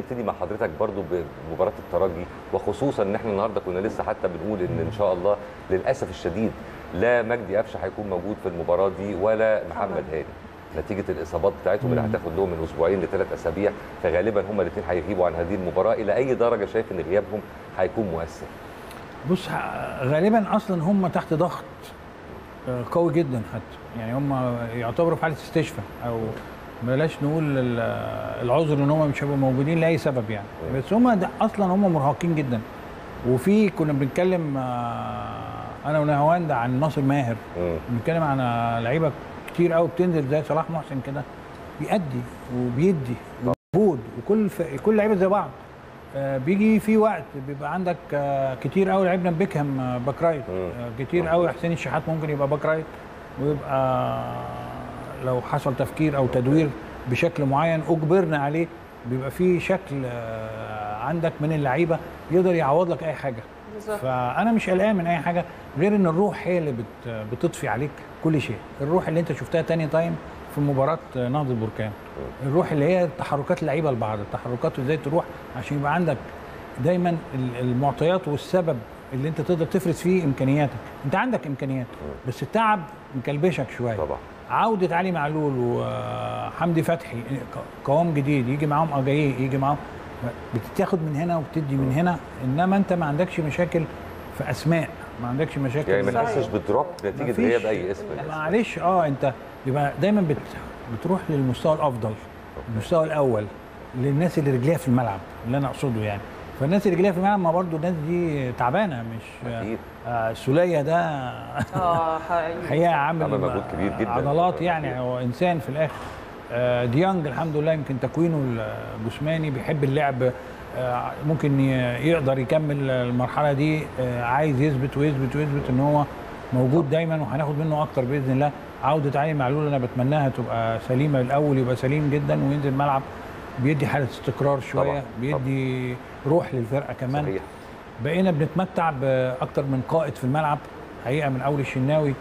نبتدي مع حضرتك برضو بمباراه الترجي وخصوصا ان احنا النهارده كنا لسه حتى بنقول ان ان شاء الله للاسف الشديد لا مجدي قفشه هيكون موجود في المباراه دي ولا محمد هاني نتيجه الاصابات بتاعتهم اللي هتاخد لهم من اسبوعين لثلاث اسابيع فغالبا هما الاثنين هيغيبوا عن هذه المباراه الى اي درجه شايف ان غيابهم هيكون مؤثر بص ه- غالبا اصلا هم تحت ضغط آه، قوي جدا حتى يعني هم يعتبروا في حاله استشفاء او بلاش نقول ال- العذر ان هم مش هيبقوا موجودين لاي سبب يعني بس هم ده اصلا هم مرهقين جدا وفي كنا بنتكلم آه، انا ونهوان ده عن ناصر ماهر مم. بنتكلم عن لعيبه كتير قوي بتنزل زي صلاح محسن كده بيأدي وبيدي ومجهود وكل ف... كل لعيبه زي بعض آه، بيجي في وقت بيبقى عندك آه، كتير قوي لعيبنا بيكهام آه، باك رايت مم. آه، كتير قوي حسين الشحات ممكن يبقى باك رايت ويبقى لو حصل تفكير او تدوير بشكل معين اجبرنا عليه بيبقى في شكل آه، عندك من اللعيبه يقدر يعوض لك اي حاجه بالظبط فانا مش قلقان من اي حاجه غير ان الروح هي اللي بت بتطفي عليك كل شيء الروح اللي انت شفتها تاني تايم في مباراه نهضه البركان الروح اللي هي تحركات اللعيبه لبعض التحركات ازاي تروح عشان يبقى عندك دايما ال- المعطيات والسبب اللي انت تقدر تفرز فيه امكانياتك انت عندك امكانيات بس التعب مكلبشك شويه طبعا عودة علي معلول وحمدي فتحي ق- قوام جديد يجي معاهم اجاييه يجي معاهم بتاخد من هنا وبتدي من هنا انما انت ما عندكش مشاكل في اسماء ما عندكش مشاكل يعني ما صحيح. تحسش بدروب نتيجه مفيش. غياب اي اسم من الأسماء. معلش اه انت يبقى دايما بت بتروح للمستوى الافضل المستوى الاول للناس اللي رجليها في الملعب اللي انا اقصده يعني فالناس اللي رجليها في الملعب ما برضو الناس دي تعبانه مش أكيد. آه سوليه ده اه حقيقي الحقيقه عامل عمل مجهود كبير جدا. عضلات يعني هو انسان في الاخر آه، ديانج الحمد لله يمكن تكوينه الجسماني بيحب اللعب آه، ممكن ي- يقدر يكمل المرحله دي آه، عايز يثبت ويثبت ويثبت ان هو موجود دايما وهناخد منه اكتر باذن الله عوده علي معلول انا بتمناها تبقى سليمه الاول يبقى سليم جدا وينزل الملعب بيدي حاله استقرار شويه طبعاً، بيدي روح للفرقه كمان صحيح بقينا بنتمتع باكتر من قائد في الملعب حقيقه من اول الشناوي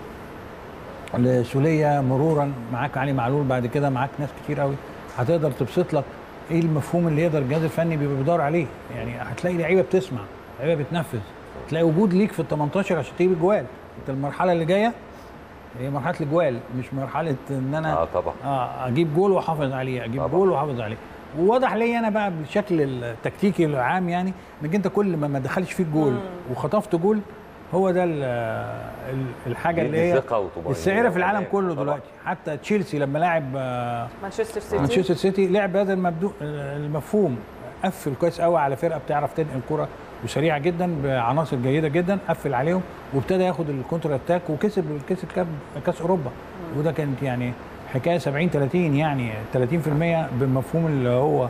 لسوليه مرورا معاك علي معلول بعد كده معاك ناس كتير قوي هتقدر تبسط لك ايه المفهوم اللي يقدر الجهاز الفني بيبقى بيدور عليه يعني هتلاقي لعيبه بتسمع لعيبه بتنفذ تلاقي وجود ليك في ال 18 عشان تجيب الجوال انت المرحله اللي جايه هي مرحله الجوال مش مرحله ان انا اه طبعا اه اجيب جول واحافظ عليه اجيب طبعا. جول واحافظ عليه وواضح ليا انا بقى بالشكل التكتيكي العام يعني انك انت كل ما ما دخلش فيك جول وخطفت جول هو ده ال- ال- الحاجه اللي بيدي هي ثقة وطمأنينة السعيره في العالم وأمان. كله طبعا. دلوقتي حتى تشيلسي لما لاعب آه، مانشستر سيتي مانشستر سيتي لعب هذا المبدو المفهوم قفل كويس قوي على فرقه بتعرف تنقل كره وسريعه جدا بعناصر جيده جدا قفل عليهم وابتدى ياخد الكونتر اتاك وكسب كسب كاب كاس اوروبا وده كانت يعني حكايه 70 30 يعني 30% بالمفهوم اللي هو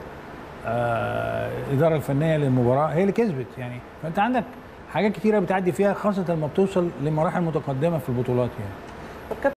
آه الاداره الفنيه للمباراه هي اللي كسبت يعني فانت عندك حاجات كتيره بتعدي فيها خاصه لما بتوصل لمراحل متقدمه في البطولات يعني